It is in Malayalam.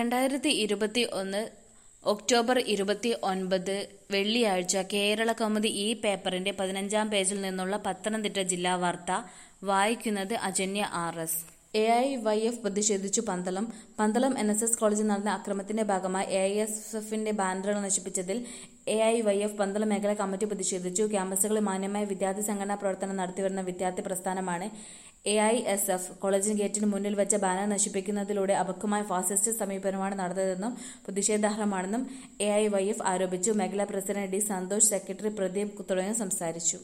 രണ്ടായിരത്തി ഇരുപത്തി ഒന്ന് ഒക്ടോബർ ഇരുപത്തി ഒൻപത് വെള്ളിയാഴ്ച കേരള കൗമുദി ഈ പേപ്പറിന്റെ പതിനഞ്ചാം പേജിൽ നിന്നുള്ള പത്തനംതിട്ട ജില്ലാ വാർത്ത വായിക്കുന്നത് Ajanya R S A I Y F പ്രതിഷേധിച്ചു Pandalam Pandalam N S S കോളേജിൽ നടന്ന അക്രമത്തിന്റെ ഭാഗമായി എ ഐ എസ് എഫിന്റെ ബാനറുകൾ നശിപ്പിച്ചതിൽ A I Y F Pandalam മേഖലാ കമ്മിറ്റി പ്രതിഷേധിച്ചു ക്യാമ്പസുകളിൽ മാന്യമായ വിദ്യാർത്ഥി സംഘടനാ പ്രവർത്തനം നടത്തിവരുന്ന വിദ്യാർത്ഥി പ്രസ്ഥാനമാണ് എ ഐ എസ് എഫ് കോളേജിന് ഗേറ്റിന് മുന്നിൽ വെച്ച ബാനർ നശിപ്പിക്കുന്നതിലൂടെ അപക്വമായ ഫാസിസ്റ്റ് സമീപനമാണ് നടന്നതെന്നും പ്രതിഷേധാർഹമാണെന്നും എ ഐ വൈ എഫ് ആരോപിച്ചു മേഖലാ president D Santhosh secretary Pradeep തുടങ്ങിയവർ സംസാരിച്ചു